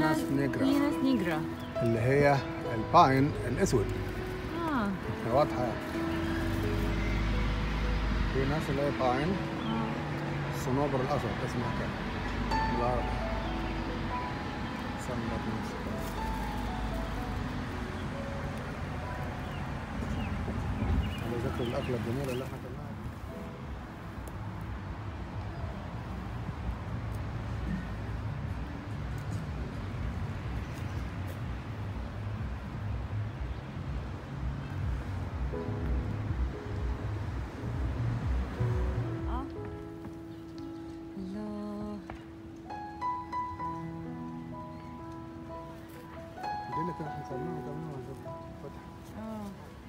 بيناس نيجرا بيناس نيجرا اللي هي الباين الاسود اه هي واضحه في ناس اللي هي باين الصنوبر الاسود اسمها كده بالعربي صنبر نفسه. على ذكر الاكله الجميله اللي احنا كلناها اه الله دي اللي كانت مصممه كمان ولا فتح اه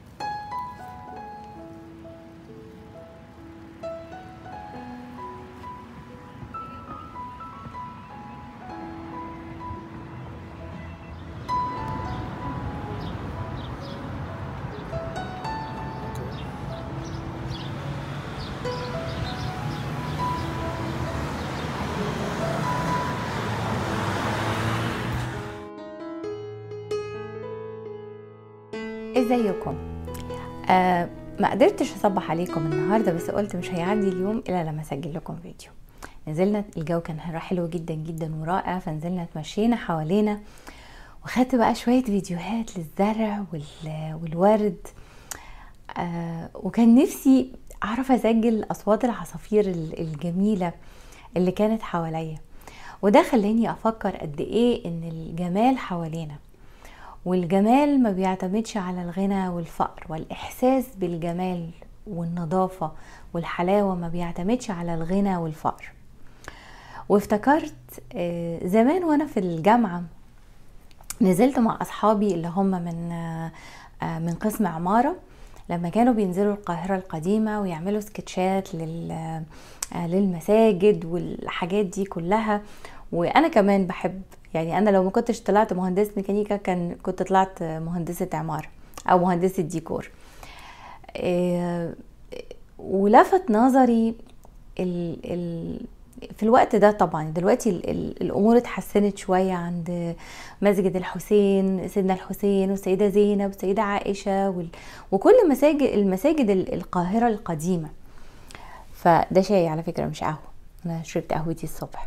ازيكم آه ما قدرتش اصبح عليكم النهارده بس قلت مش هيعدي اليوم الا لما اسجل لكم فيديو نزلنا الجو كان حلو جدا جدا ورائع فنزلنا اتمشينا حوالينا وخدت بقى شويه فيديوهات للزرع وال- والورد آه وكان نفسي اعرف اسجل اصوات العصافير ال- الجميله اللي كانت حواليا وده خلاني افكر قد ايه ان الجمال حوالينا والجمال ما بيعتمدش على الغنى والفقر والإحساس بالجمال والنظافة والحلاوة ما بيعتمدش على الغنى والفقر وافتكرت آه، زمان وأنا في الجامعة نزلت مع أصحابي اللي هم من آه، آه، من قسم عمارة لما كانوا بينزلوا القاهرة القديمة ويعملوا سكتشات لل آه، للمساجد والحاجات دي كلها وانا كمان بحب يعني انا لو ما كنتش طلعت مهندسة ميكانيكا كان كنت طلعت مهندسة عمارة او مهندسة ديكور إيه، ولفت نظري ال ال في الوقت ده طبعا دلوقتي ال ال الامور اتحسنت شويه عند مسجد الحسين سيدنا الحسين والسيده زينب والسيده عائشه وال وكل مساجد المساجد ال- القاهره القديمه فده شاي على فكره مش قهوه انا شربت قهوتي الصبح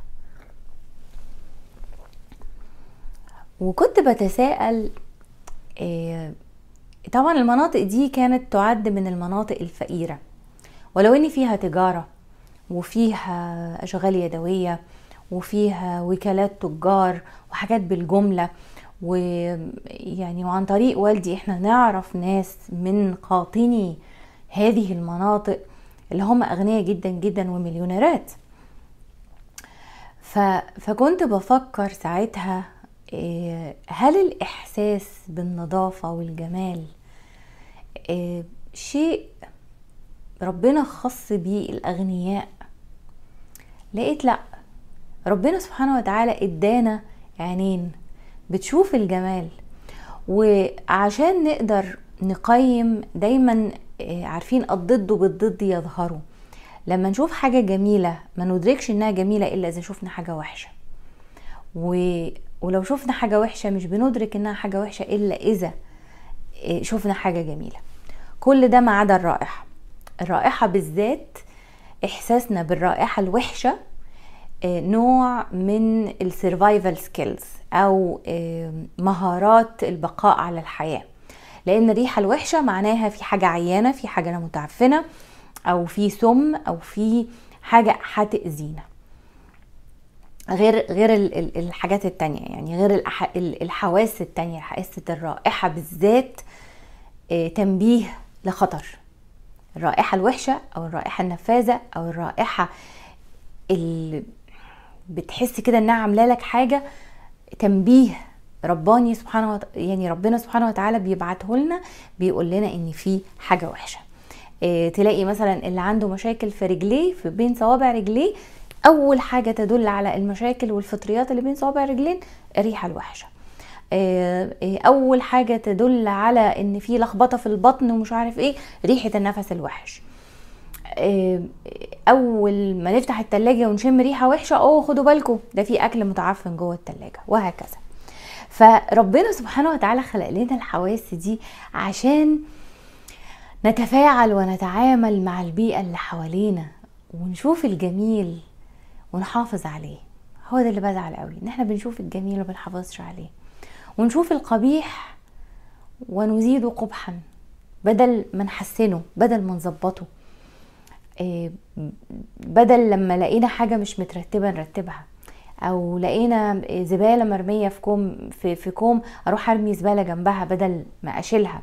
وكنت بتساءل إيه، طبعا المناطق دي كانت تعد من المناطق الفقيرة ولو ان فيها تجارة وفيها اشغال يدوية وفيها وكالات تجار وحاجات بالجملة ويعني وعن طريق والدي احنا نعرف ناس من قاطني هذه المناطق اللي هم اغنياء جدا جدا ومليونيرات ف... فكنت بفكر ساعتها إيه، هل الإحساس بالنظافة والجمال إيه، شيء ربنا خص بيه الأغنياء لقيت لأ ربنا سبحانه وتعالى ادانا عينين بتشوف الجمال وعشان نقدر نقيم دايما إيه، عارفين الضد بالضد يظهروا لما نشوف حاجة جميلة ما ندركش انها جميلة الا اذا شفنا حاجة وحشة و... ولو شفنا حاجة وحشة مش بندرك انها حاجة وحشة الا اذا إيه، شفنا حاجة جميلة كل ده ما عدا الرائحة الرائحة بالذات احساسنا بالرائحة الوحشة آه، نوع من السرفايفل سكيلز او آه، مهارات البقاء على الحياة لان الريحة الوحشة معناها في حاجة عيانة في حاجة متعفنة او في سم او في حاجة هتأذينا غير غير ال- ال- الحاجات التانية يعني غير الأح- ال- الحواس التانية حاسة الرائحة بالذات آه، تنبيه لخطر الرائحة الوحشة أو الرائحة النفاذة أو الرائحة اللي بتحس كده إنها عاملة لك حاجة تنبيه رباني سبحانه وت... يعني ربنا سبحانه وتعالى بيبعته لنا بيقول لنا إن في حاجة وحشة إيه تلاقي مثلا اللي عنده مشاكل في رجليه في بين صوابع رجليه اول حاجه تدل على المشاكل والفطريات اللي بين صوابع رجلين الريحه الوحشه إيه إيه اول حاجه تدل على ان في لخبطه في البطن ومش عارف ايه ريحه النفس الوحش إيه اول ما نفتح التلاجة ونشم ريحه وحشه اوه خدوا بالكم ده في اكل متعفن جوه التلاجة وهكذا فربنا سبحانه وتعالى خلق لنا الحواس دي عشان نتفاعل ونتعامل مع البيئة اللي حوالينا ونشوف الجميل ونحافظ عليه هو ده اللي بزعل قوي ان احنا بنشوف الجميل وما بنحافظش عليه ونشوف القبيح ونزيده قبحا بدل ما نحسنه بدل ما نظبطه إيه، بدل لما لقينا حاجة مش مترتبة نرتبها او لقينا زبالة مرمية في كوم في, في كوم اروح ارمي زبالة جنبها بدل ما اشيلها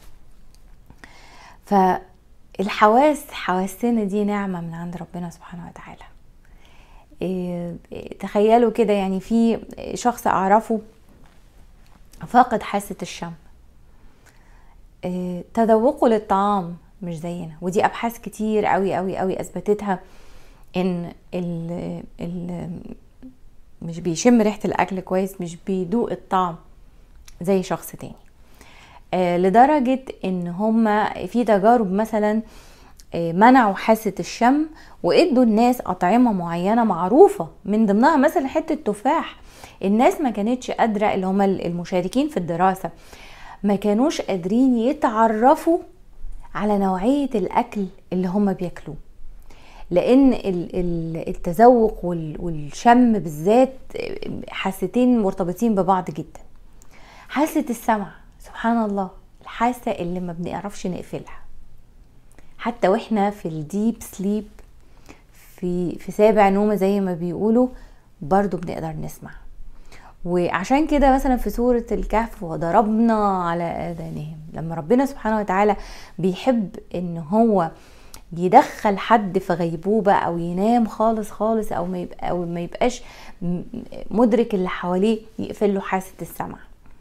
فالحواس حواسنا دي نعمة من عند ربنا سبحانه وتعالى إيه، تخيلوا كده يعني في شخص اعرفه فاقد حاسة الشم إيه، تذوقه للطعام مش زينا ودي ابحاث كتير قوي قوي قوي اثبتتها ان ال ال مش بيشم ريحة الاكل كويس مش بيدوق الطعم زي شخص تاني آه، لدرجة ان هما في تجارب مثلا آه، منعوا حاسة الشم وادوا الناس اطعمة معينة معروفة من ضمنها مثلا حتة تفاح الناس ما كانتش قادرة اللي هما المشاركين في الدراسة ما كانوش قادرين يتعرفوا على نوعية الاكل اللي هما بياكلوه لان ال- ال- التذوق وال- والشم بالذات حاستين مرتبطين ببعض جدا حاسة السمع سبحان الله الحاسة اللي ما بنعرفش نقفلها حتى واحنا في الديب سليب في في سابع نومة زي ما بيقولوا برضو بنقدر نسمع وعشان كده مثلا في سورة الكهف وضربنا على آذانهم لما ربنا سبحانه وتعالى بيحب ان هو يدخل حد في غيبوبة او ينام خالص خالص او ما يبقى او ما يبقاش م- مدرك اللي حواليه يقفل له حاسة السمع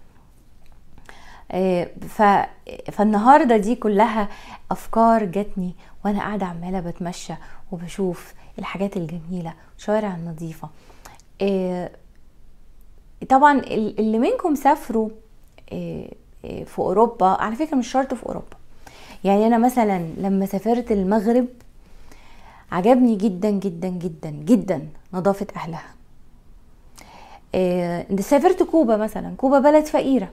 آه، ف... فالنهارده دي كلها افكار جاتني وانا قاعده عماله بتمشى وبشوف الحاجات الجميله الشوارع النظيفه آه، طبعا ال- اللي منكم سافروا آه، آه، في اوروبا على فكره مش شرط في اوروبا يعني انا مثلا لما سافرت المغرب عجبني جدا جدا جدا جدا نظافه اهلها آه، سافرت كوبا مثلا كوبا بلد فقيره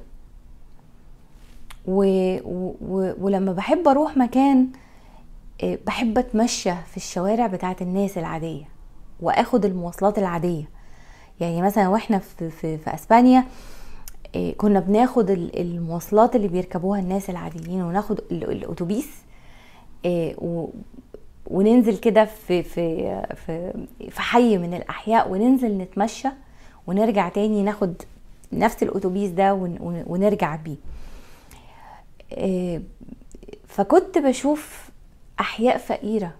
و... و... ولما بحب اروح مكان آه، بحب اتمشى في الشوارع بتاعت الناس العاديه واخد المواصلات العاديه يعني مثلا واحنا في في, في اسبانيا آه، كنا بناخد ال- المواصلات اللي بيركبوها الناس العاديين وناخد ال- الاتوبيس آه، و- وننزل كده في في في في حي من الاحياء وننزل نتمشى ونرجع تاني ناخد نفس الاتوبيس ده ون- ون- ونرجع بيه آه، فكنت بشوف احياء فقيره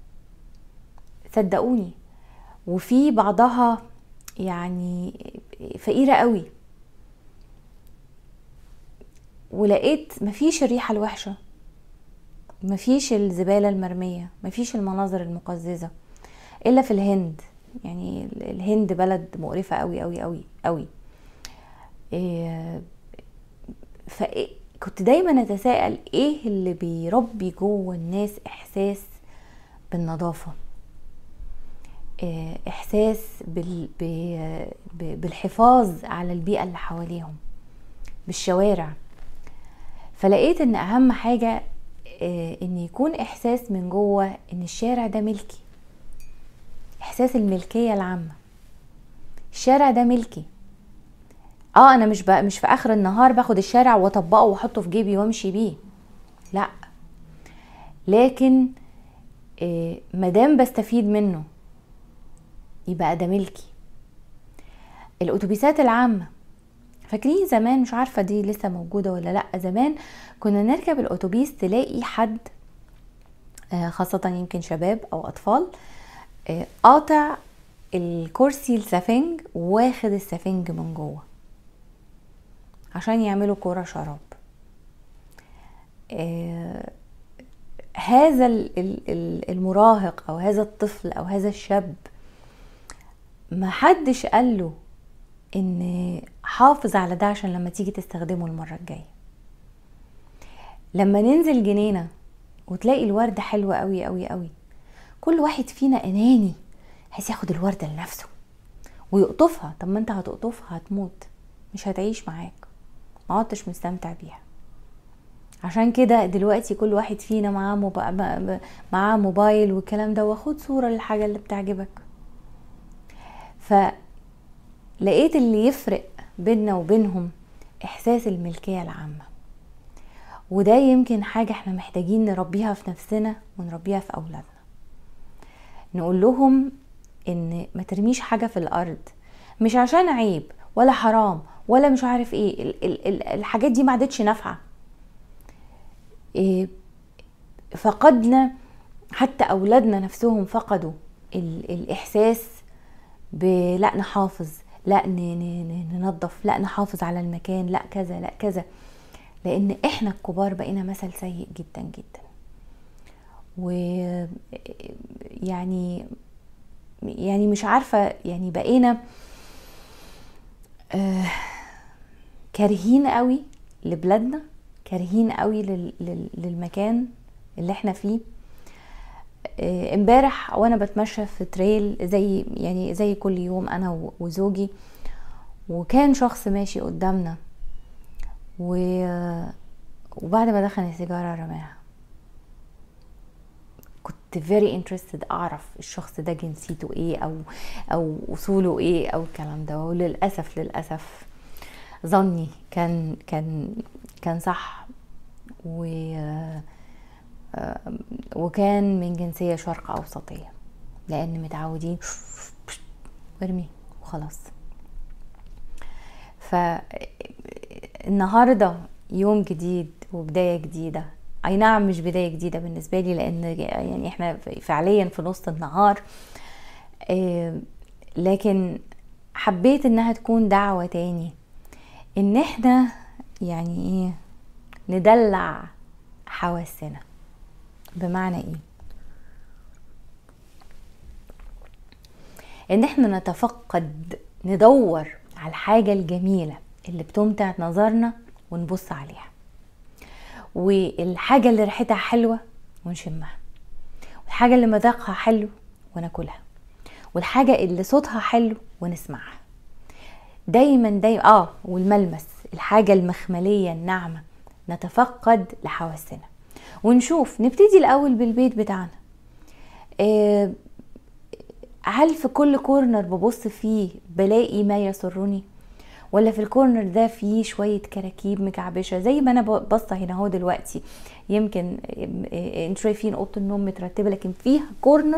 صدقوني وفي بعضها يعني فقيره قوي ولقيت مفيش الريحه الوحشه مفيش الزباله المرميه مفيش المناظر المقززه الا في الهند يعني الهند بلد مقرفه قوي قوي قوي قوي إيه فكنت دايما اتساءل ايه اللي بيربي جوه الناس احساس بالنظافه إيه احساس بال... ب- ب- بالحفاظ على البيئه اللي حواليهم بالشوارع فلقيت ان اهم حاجه إيه ان يكون احساس من جوه ان الشارع ده ملكي احساس الملكيه العامه الشارع ده ملكي اه انا مش بقى مش في اخر النهار باخد الشارع واطبقه واحطه في جيبي وامشي بيه لا لكن إيه مادام بستفيد منه يبقى ده ملكي الاتوبيسات العامه فاكرين زمان مش عارفه دي لسه موجوده ولا لا زمان كنا نركب الاتوبيس تلاقي حد آه، خاصه يمكن شباب او اطفال آه، قاطع الكرسي السفنج واخد السفنج من جوه عشان يعملوا كرة شراب آه، هذا ال- ال- ال- المراهق او هذا الطفل او هذا الشاب ما حدش قال له ان حافظ على ده عشان لما تيجي تستخدمه المرة الجاية لما ننزل جنينة وتلاقي الوردة حلوة قوي قوي قوي كل واحد فينا اناني عايز ياخد الوردة لنفسه ويقطفها طب ما انت هتقطفها هتموت مش هتعيش معاك ما عدتش مستمتع بيها عشان كده دلوقتي كل واحد فينا معاه موبا- معاه موبايل والكلام ده واخد صورة للحاجة اللي بتعجبك فلقيت اللي يفرق بيننا وبينهم احساس الملكية العامة وده يمكن حاجة احنا محتاجين نربيها في نفسنا ونربيها في اولادنا نقول لهم ان ما ترميش حاجة في الارض مش عشان عيب ولا حرام ولا مش عارف ايه ال- ال- ال- الحاجات دي ما عادتش نافعه إيه، فقدنا حتى اولادنا نفسهم فقدوا ال- الاحساس بلا نحافظ لا ن- ن- ن- ننظف لا نحافظ على المكان لا كذا لا كذا لان احنا الكبار بقينا مثل سيء جدا جدا و يعني يعني مش عارفه يعني بقينا آه، كارهين قوي لبلادنا كارهين قوي لل- لل- للمكان اللي احنا فيه آه، امبارح وانا بتمشى في تريل زي يعني زي كل يوم انا و- وزوجي وكان شخص ماشي قدامنا و وبعد ما دخن السيجاره رماها كنت very interested اعرف الشخص ده جنسيته ايه او او اصوله ايه او الكلام ده وللاسف للاسف ظني كان كان كان صح و آه، وكان من جنسية شرق أوسطية لأن متعودين وارمي وخلاص فالنهاردة يوم جديد وبداية جديدة أي نعم مش بداية جديدة بالنسبة لي لأن يعني إحنا فعليا في نص النهار آه، لكن حبيت إنها تكون دعوة تاني إن إحنا يعني إيه ندلع حواسنا بمعنى ايه ان احنا نتفقد ندور على الحاجة الجميلة اللي بتمتع نظرنا ونبص عليها والحاجة اللي ريحتها حلوة ونشمها والحاجة اللي مذاقها حلو وناكلها والحاجة اللي صوتها حلو ونسمعها دايما دايما اه والملمس الحاجة المخملية الناعمة نتفقد لحواسنا ونشوف نبتدي الاول بالبيت بتاعنا آه، هل في كل كورنر ببص فيه بلاقي ما يسرني ولا في الكورنر ده فيه شوية كراكيب مكعبشة زي ما انا باصة هنا اهو دلوقتي يمكن آه، آه، انتوا شايفين اوضة النوم مترتبة لكن فيها كورنر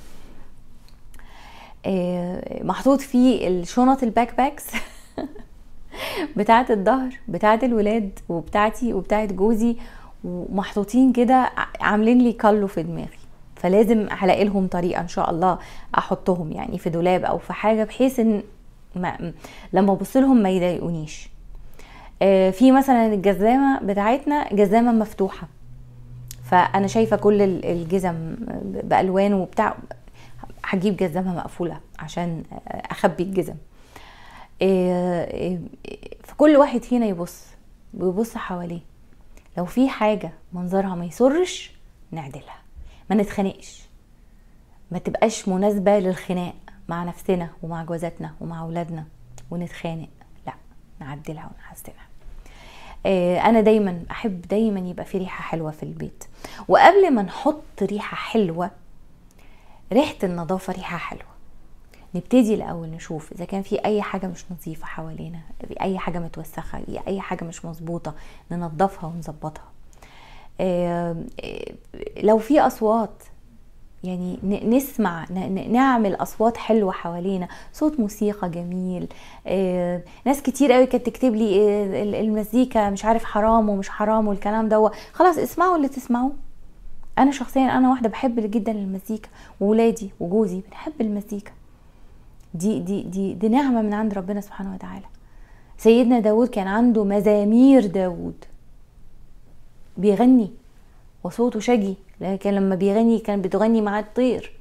آه، محطوط فيه الشنط الباك باكس بتاعة الظهر بتاعة الولاد وبتاعتي وبتاعة جوزي ومحطوطين كده عاملين لي كالو في دماغي فلازم هلاقي لهم طريقه ان شاء الله احطهم يعني في دولاب او في حاجه بحيث ان ما لما ابص لهم ما يضايقونيش آه، في مثلا الجزامه بتاعتنا جزامه مفتوحه فانا شايفه كل ال- الجزم بالوان وبتاع هجيب جزامه مقفوله عشان اخبي الجزم آه، آه، فكل واحد فينا يبص ويبص حواليه لو في حاجة منظرها ما يسرش نعدلها ما نتخانقش ما تبقاش مناسبة للخناق مع نفسنا ومع جوازاتنا ومع أولادنا ونتخانق لا نعدلها ونحسنها آه، أنا دايما أحب دايما يبقى في ريحة حلوة في البيت وقبل ما نحط ريحة حلوة ريحة النظافة ريحة حلوة نبتدي الاول نشوف اذا كان في اي حاجه مش نظيفه حوالينا في اي حاجه متوسخه في اي حاجه مش مظبوطه ننظفها ونظبطها آه، آه، لو في اصوات يعني ن- نسمع ن- ن- نعمل اصوات حلوه حوالينا صوت موسيقى جميل آه، ناس كتير قوي كانت تكتب لي آه، ال- المزيكا مش عارف حرام ومش حرام والكلام ده خلاص اسمعوا اللي تسمعوه انا شخصيا انا واحده بحب جدا المزيكا وولادي وجوزي بنحب المزيكا دي دي دي دي نعمة من عند ربنا سبحانه وتعالى سيدنا داود كان عنده مزامير داود بيغني وصوته شجي لكن لما بيغني كان بتغني معاه الطير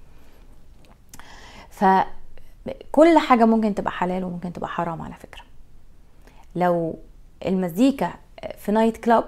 فكل حاجة ممكن تبقى حلال وممكن تبقى حرام على فكرة لو المزيكا في نايت كلاب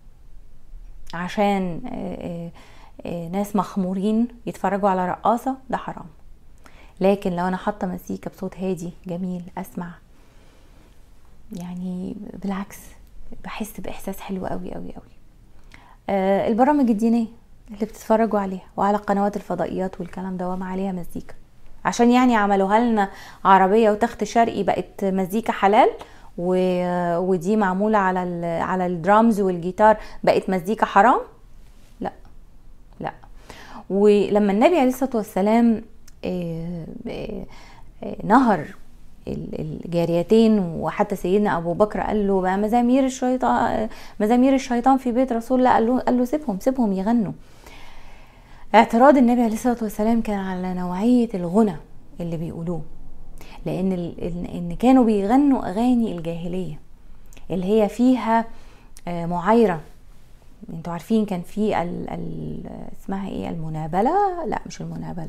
عشان آه، آه، آه، ناس مخمورين يتفرجوا على رقاصة ده حرام لكن لو انا حاطه مزيكا بصوت هادي جميل اسمع يعني بالعكس بحس باحساس حلو قوي قوي قوي آه البرامج الدينيه اللي بتتفرجوا عليها وعلى قنوات الفضائيات والكلام ده وما عليها مزيكا عشان يعني عملوها لنا عربيه وتخت شرقي بقت مزيكا حلال و... ودي معموله على ال... على الدرامز والجيتار بقت مزيكا حرام لا لا ولما النبي عليه الصلاه والسلام آه، آه، آه، نهر ال- الجاريتين وحتى سيدنا ابو بكر قال له بقى مزامير الشيطان مزامير الشيطان في بيت رسول الله قال له قال له سيبهم سيبهم يغنوا اعتراض النبي عليه الصلاه والسلام كان على نوعيه الغنى اللي بيقولوه لان ال- ان إن كانوا بيغنوا اغاني الجاهليه اللي هي فيها آه، معايره انتوا عارفين كان في ال ال اسمها ايه المنابله لا مش المنابله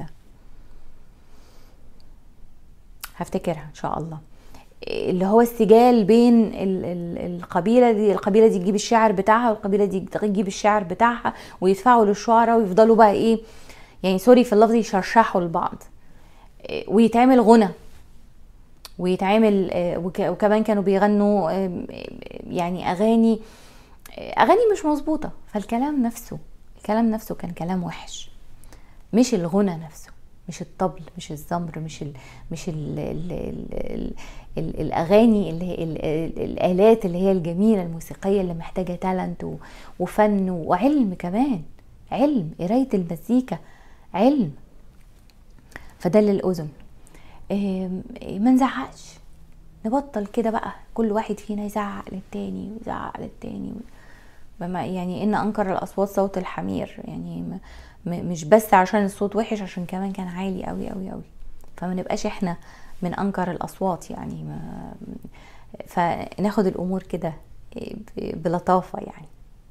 هفتكرها ان شاء الله اللي هو السجال بين ال ال القبيله دي القبيله دي تجيب الشعر بتاعها والقبيله دي تجيب الشعر بتاعها ويدفعوا للشعراء ويفضلوا بقى ايه يعني سوري في اللفظ يشرشحوا لبعض إيه، ويتعمل غنى ويتعمل آه، وك- وكمان كانوا بيغنوا آه، يعني اغاني اغاني مش مظبوطه فالكلام نفسه الكلام نفسه كان كلام وحش مش الغنى نفسه مش الطبل مش الزمر مش ال مش ال ال ال ال ال الاغاني اللي هي ال ال الالات اللي هي الجميله الموسيقيه اللي محتاجه تالنت و- وفن وعلم كمان علم قرايه المزيكا علم فده للاذن إيه، ما نزعقش نبطل كده بقى كل واحد فينا يزعق للتاني ويزعق للتاني بما يعني ان انكر الاصوات صوت الحمير يعني م- م- مش بس عشان الصوت وحش عشان كمان كان عالي قوي قوي قوي فما نبقاش احنا من انكر الاصوات يعني ما فناخد الامور كده ب- بلطافه يعني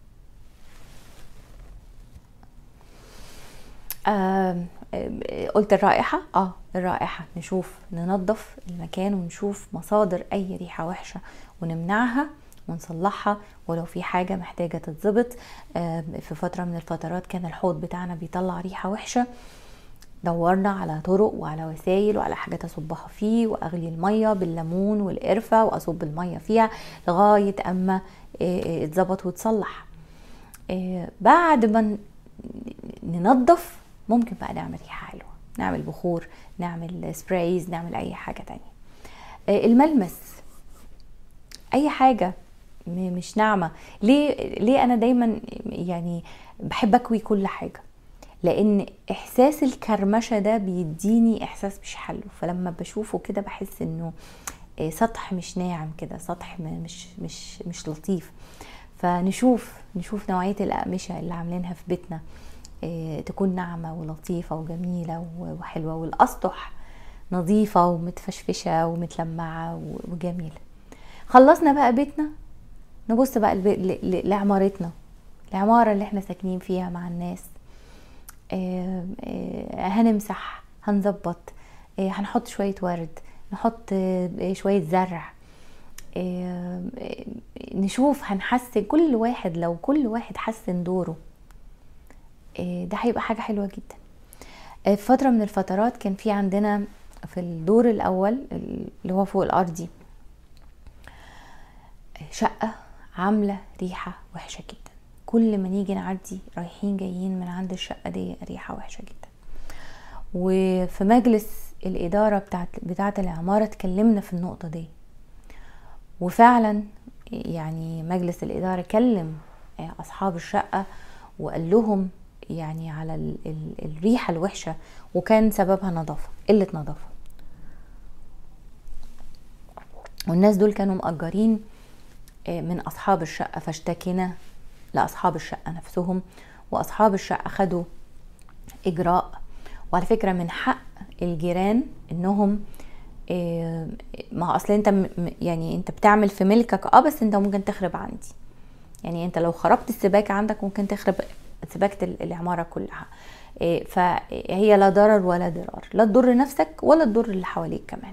آم، آم، قلت الرائحة اه الرائحة نشوف ننظف المكان ونشوف مصادر اي ريحة وحشة ونمنعها ونصلحها ولو في حاجة محتاجة تتظبط آم، في فترة من الفترات كان الحوض بتاعنا بيطلع ريحة وحشة دورنا على طرق وعلى وسائل وعلى حاجات اصبها فيه واغلي الميه بالليمون والقرفه واصب الميه فيها لغايه اما آه، آه، اتظبط وتصلح آه، بعد ما ن- ننظف ممكن بقى نعمل ريحه حلوه نعمل بخور نعمل سبرايز نعمل اي حاجه تانية آه، الملمس اي حاجه م- مش ناعمه ليه ليه انا دايما يعني بحب اكوي كل حاجه لان احساس الكرمشه ده بيديني احساس مش حلو فلما بشوفه كده بحس انه آه، سطح مش ناعم كده سطح م- مش مش مش لطيف فنشوف نشوف نوعيه الاقمشه اللي عاملينها في بيتنا آه، تكون ناعمه ولطيفه وجميله و- وحلوه والاسطح نظيفه ومتفشفشه ومتلمعه و- وجميله خلصنا بقى بيتنا نبص بقى البي- ل- ل- لعمارتنا العماره اللي احنا ساكنين فيها مع الناس آه، آه، هنمسح هنظبط آه، هنحط شوية ورد نحط آه، شوية زرع آه، آه، نشوف هنحسن كل واحد لو كل واحد حسن دوره آه، ده هيبقى حاجة حلوة جدا آه، في فترة من الفترات كان في عندنا في الدور الأول اللي هو فوق الأرضي شقة عاملة ريحة وحشة جدا كل ما نيجي نعدي رايحين جايين من عند الشقة دي ريحة وحشة جدا وفي مجلس الإدارة بتاعت, بتاعت العمارة اتكلمنا في النقطة دي وفعلا يعني مجلس الإدارة كلم أصحاب الشقة وقال لهم يعني على ال ال الريحة الوحشة وكان سببها نظافة قلة نظافة والناس دول كانوا مأجرين من أصحاب الشقة فاشتكينا لأصحاب الشقة نفسهم وأصحاب الشقة خدوا إجراء وعلى فكرة من حق الجيران إنهم ما اصل انت يعني انت بتعمل في ملكك اه بس انت ممكن تخرب عندي يعني انت لو خربت السباكه عندك ممكن تخرب سباكه العماره كلها فهي لا ضرر ولا ضرار لا تضر نفسك ولا تضر اللي حواليك كمان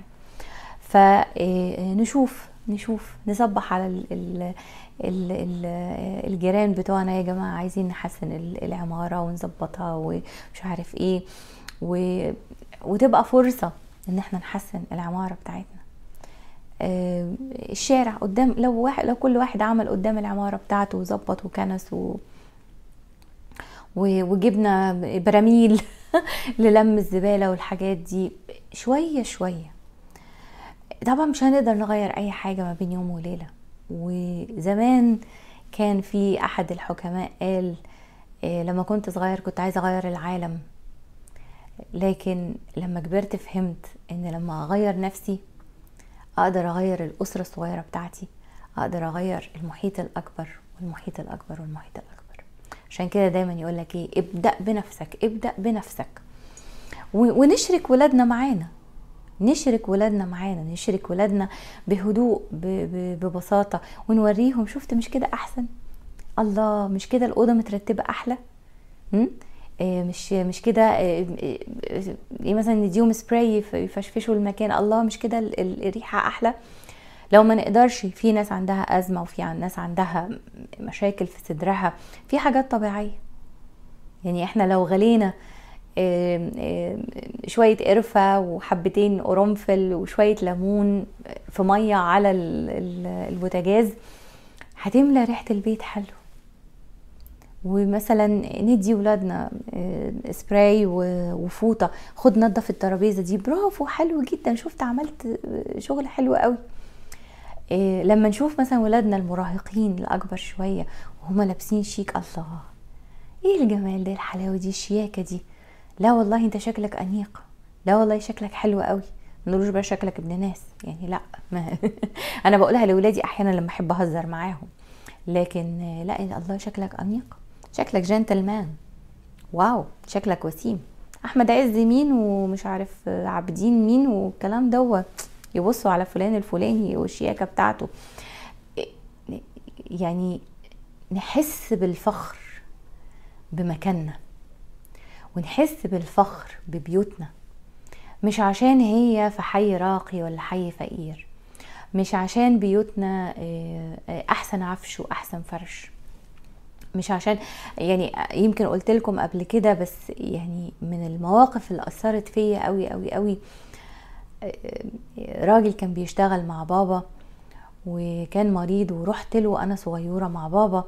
فنشوف نشوف نصبح على ال ال ال ال الجيران بتوعنا يا جماعه عايزين نحسن العماره ونظبطها ومش عارف ايه و... وتبقى فرصه ان احنا نحسن العماره بتاعتنا آه، الشارع قدام لو واحد لو كل واحد عمل قدام العماره بتاعته وظبط وكنس و و- وجبنا براميل للم الزباله والحاجات دي شويه شويه طبعا مش هنقدر نغير اي حاجه ما بين يوم وليله وزمان كان في احد الحكماء قال إيه، لما كنت صغير كنت عايزه اغير العالم لكن لما كبرت فهمت ان لما اغير نفسي اقدر اغير الاسره الصغيره بتاعتي اقدر اغير المحيط الاكبر والمحيط الاكبر والمحيط الاكبر عشان كده دايما يقول لك ايه ابدا بنفسك ابدا بنفسك و- ونشرك ولادنا معانا نشرك ولادنا معانا نشرك ولادنا بهدوء ب- ب- ببساطه ونوريهم شفت مش كده احسن الله مش كده الاوضه مترتبه احلى م? إيه مش مش كده إيه إيه إيه مثلا نديهم سبراي يف- يفشفشوا المكان الله مش كده ال- ال- الريحه احلى لو ما نقدرش في ناس عندها ازمه وفي عن- ناس عندها مشاكل في صدرها في حاجات طبيعيه يعني احنا لو غلينا آم، آم، شوية قرفة وحبتين قرنفل وشوية ليمون في مية على ال- ال- البوتاجاز هتملى ريحة البيت حلو ومثلا ندي ولادنا آه، سبراي و- وفوطة خد نظف الترابيزة دي برافو حلو جدا شفت عملت آه، شغل حلو قوي آه، لما نشوف مثلا ولادنا المراهقين الأكبر شوية وهم لابسين شيك الله ايه الجمال ده الحلاوة دي الشياكة دي لا والله انت شكلك انيق لا والله شكلك حلو قوي نقولوش بقى شكلك ابن ناس يعني لا ما انا بقولها لاولادي احيانا لما احب اهزر معاهم لكن آه، لا الله شكلك انيق شكلك جنتلمان واو شكلك وسيم احمد عز مين ومش عارف آه، عابدين مين والكلام دوت يبصوا على فلان الفلاني والشياكه بتاعته إيه، يعني نحس بالفخر بمكاننا ونحس بالفخر ببيوتنا مش عشان هي في حي راقي ولا حي فقير مش عشان بيوتنا آه، آه، احسن عفش واحسن فرش مش عشان يعني يمكن قلت لكم قبل كده بس يعني من المواقف اللي اثرت فيا قوي قوي قوي آه، راجل كان بيشتغل مع بابا وكان مريض ورحت له انا صغيره مع بابا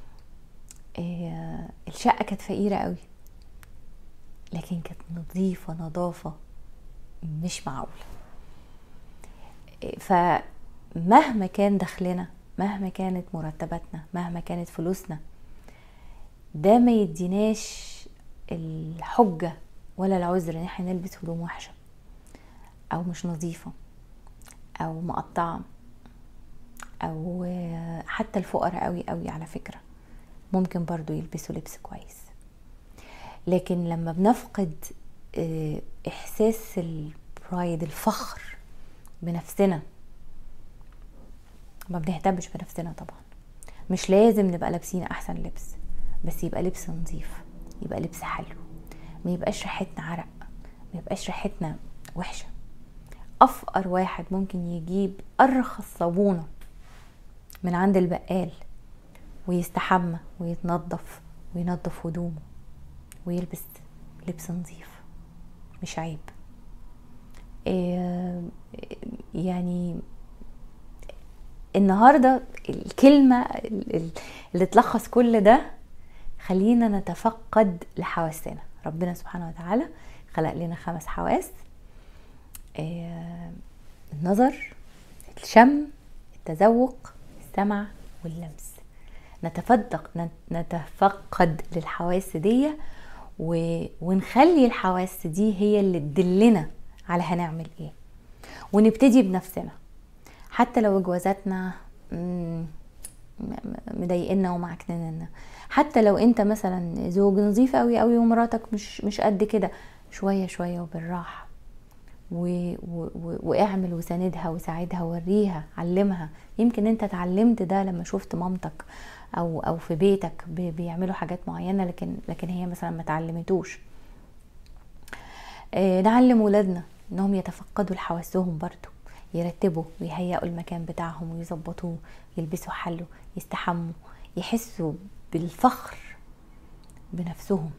آه، الشقه كانت فقيره قوي لكن كانت نظيفه نظافه مش معقوله آه، فمهما كان دخلنا مهما كانت مرتباتنا مهما كانت فلوسنا ده ما يديناش الحجة ولا العذر ان احنا نلبس هدوم وحشة او مش نظيفة او مقطعة او آه، حتى الفقراء قوي قوي على فكرة ممكن برضو يلبسوا لبس كويس لكن لما بنفقد آه، احساس البرايد الفخر بنفسنا ما بنهتمش بنفسنا طبعا مش لازم نبقى لابسين احسن لبس بس يبقى لبس نظيف يبقى لبس حلو ما يبقاش ريحتنا عرق ما يبقاش ريحتنا وحشه افقر واحد ممكن يجيب ارخص صابونه من عند البقال ويستحمى ويتنظف وينظف هدومه ويلبس لبس نظيف مش عيب إيه يعني النهارده الكلمه اللي تلخص كل ده خلينا نتفقد لحواسنا ربنا سبحانه وتعالى خلق لنا خمس حواس آه، النظر الشم التذوق السمع واللمس نتفدق نتفقد للحواس دي و... ونخلي الحواس دي هي اللي تدلنا على هنعمل ايه ونبتدي بنفسنا حتى لو جوازاتنا مم، مضايقنا ومعكننا حتى لو انت مثلا زوج نظيف قوي قوي ومراتك مش مش قد كده شويه شويه وبالراحه و... و... و... واعمل وساندها وساعدها وريها علمها يمكن انت اتعلمت ده لما شفت مامتك او او في بيتك بي... بيعملوا حاجات معينه لكن لكن هي مثلا ما اتعلمتوش آه نعلم ولادنا انهم يتفقدوا لحواسهم برضو يرتبوا ويهيئوا المكان بتاعهم ويظبطوه يلبسوا حلو يستحموا يحسوا بالفخر بنفسهم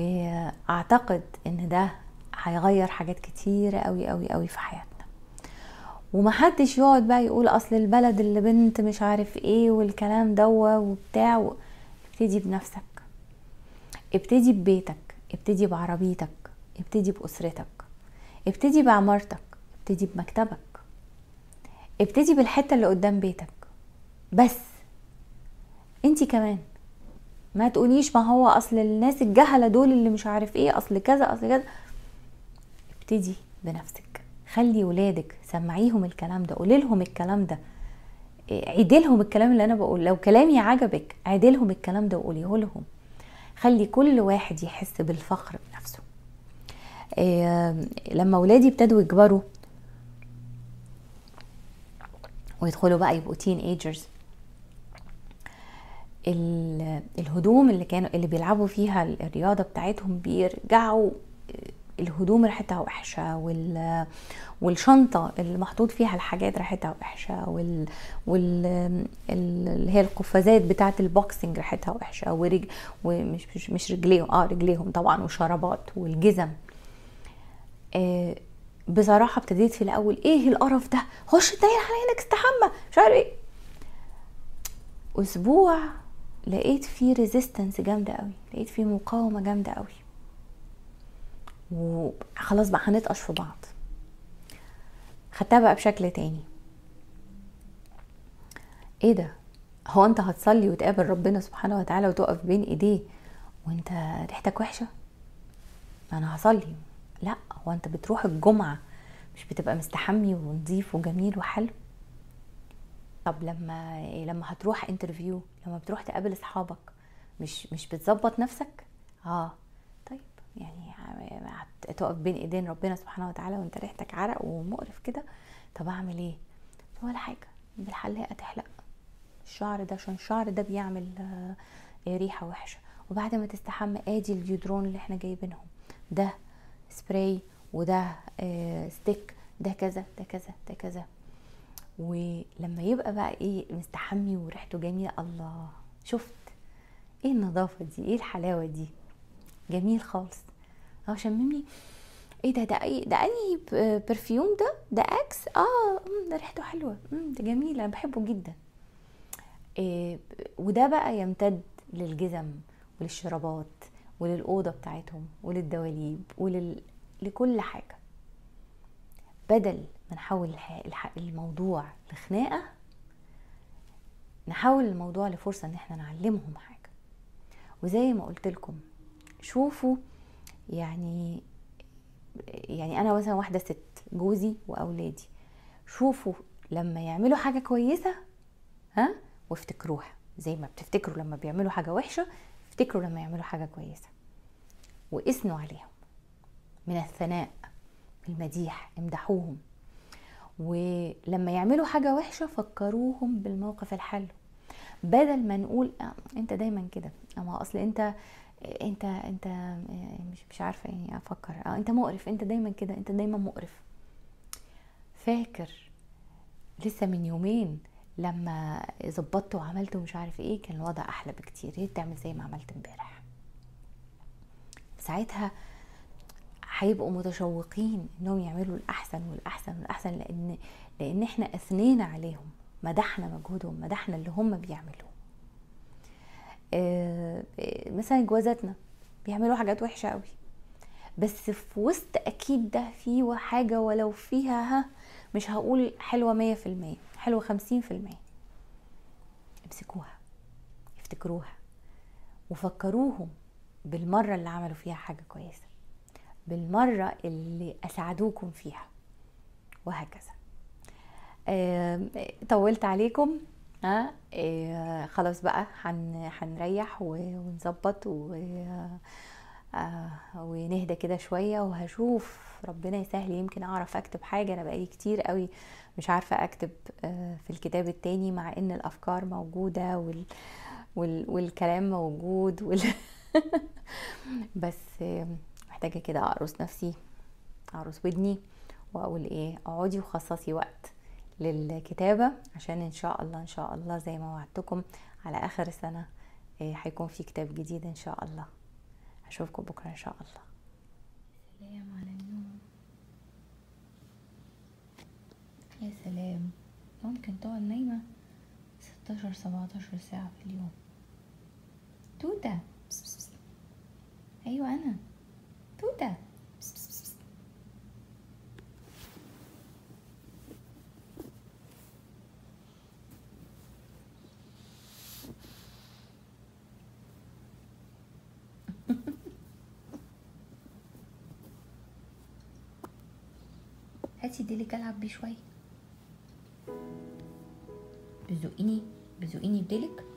واعتقد ان ده هيغير حاجات كتيرة قوي قوي قوي في حياتنا ومحدش يقعد بقى يقول اصل البلد اللي بنت مش عارف ايه والكلام دوا وبتاع و... ابتدي بنفسك ابتدي ببيتك ابتدي بعربيتك ابتدي بأسرتك ابتدي بعمارتك ابتدي بمكتبك ابتدي بالحتة اللي قدام بيتك بس انتي كمان ما تقوليش ما هو اصل الناس الجهلة دول اللي مش عارف ايه اصل كذا اصل كذا ابتدي بنفسك خلي ولادك سمعيهم الكلام ده قولي لهم الكلام ده عيدي لهم الكلام اللي انا بقول لو كلامي عجبك عيدي لهم الكلام ده وقوليه لهم خلي كل واحد يحس بالفخر بنفسه إيه لما ولادي ابتدوا يكبروا ويدخلوا بقى يبقوا تين ايجرز الهدوم اللي كانوا اللي بيلعبوا فيها الرياضه بتاعتهم بيرجعوا الهدوم ريحتها وحشه وال والشنطه اللي محطوط فيها الحاجات ريحتها وحشه وال وال اللي هي القفازات بتاعه البوكسنج ريحتها وحشه ورج ومش مش, مش رجليهم اه رجليهم طبعا والشرابات والجزم آه بصراحه ابتديت في الاول ايه القرف ده خش تنيل على عينك استحمى مش عارف ايه اسبوع لقيت فيه ريزيستنس جامده قوي لقيت فيه مقاومه جامده قوي وخلاص بقى هنطقش في بعض خدتها بقى بشكل تاني ايه ده هو انت هتصلي وتقابل ربنا سبحانه وتعالى وتقف بين ايديه وانت ريحتك وحشه ما انا هصلي لا هو انت بتروح الجمعه مش بتبقى مستحمي ونظيف وجميل وحلو طب لما لما هتروح انترفيو لما بتروح تقابل اصحابك مش مش بتظبط نفسك اه طيب يعني تقف بين ايدين ربنا سبحانه وتعالى وانت ريحتك عرق ومقرف كده طب اعمل ايه ولا حاجه بالحلاقه تحلق الشعر ده عشان الشعر ده بيعمل ريحه وحشه وبعد ما تستحمى ادي الديودرون اللي احنا جايبينهم ده سبراي وده ستيك ده كذا ده كذا ده كذا ولما يبقى بقى ايه مستحمي وريحته جميله الله شفت ايه النظافه دي ايه الحلاوه دي جميل خالص اه شممي ايه ده ده اي ده انهي برفيوم ده ده اكس اه ده ريحته حلوه ده جميل انا بحبه جدا إيه وده بقى يمتد للجزم وللشرابات وللأوضة بتاعتهم وللدواليب ولل... لكل حاجة بدل ما نحول الموضوع لخناقة نحول الموضوع لفرصة ان احنا نعلمهم حاجة وزي ما قلت لكم شوفوا يعني يعني انا مثلا واحدة ست جوزي واولادي شوفوا لما يعملوا حاجة كويسة ها وافتكروها زي ما بتفتكروا لما بيعملوا حاجة وحشة افتكروا لما يعملوا حاجة كويسة واثنوا عليهم من الثناء المديح امدحوهم ولما يعملوا حاجة وحشة فكروهم بالموقف الحلو بدل ما نقول آه انت دايما كده اما اصل انت انت انت مش مش عارفه يعني افكر اه انت مقرف انت دايما كده انت دايما مقرف فاكر لسه من يومين لما ظبطت وعملت ومش عارف ايه كان الوضع احلى بكتير يا تعمل زي ما عملت امبارح ساعتها هيبقوا متشوقين انهم يعملوا الاحسن والاحسن والاحسن لان لان احنا اثنينا عليهم مدحنا مجهودهم مدحنا اللي هم بيعملوه آه مثلا جوازاتنا بيعملوا حاجات وحشه قوي بس في وسط اكيد ده في حاجه ولو فيها ها مش هقول حلوه مية في المية حلوه خمسين في المية امسكوها افتكروها وفكروهم بالمرة اللي عملوا فيها حاجة كويسة بالمرة اللي أسعدوكم فيها وهكذا آه طولت عليكم ها آه خلاص بقى هن هنريح ونظبط و آه ونهدى كده شوية وهشوف ربنا يسهل يمكن أعرف أكتب حاجة أنا بقالي كتير قوي مش عارفة أكتب آه في الكتاب التاني مع إن الأفكار موجودة وال وال والكلام موجود وال بس محتاجة كده أقرص نفسي أقرص ودني وأقول إيه اقعدي وخصصي وقت للكتابة عشان إن شاء الله إن شاء الله زي ما وعدتكم على آخر السنة هيكون في كتاب جديد إن شاء الله أشوفكم بكرة إن شاء الله سلام على النوم يا سلام ممكن تقعد نايمة 16 17 ساعة في اليوم توتة بس بس بس. أيوة أنا توتة بس بس بس بس. هاتي ديلك ألعب بيه شوية بتزقيني بتزقيني بديلك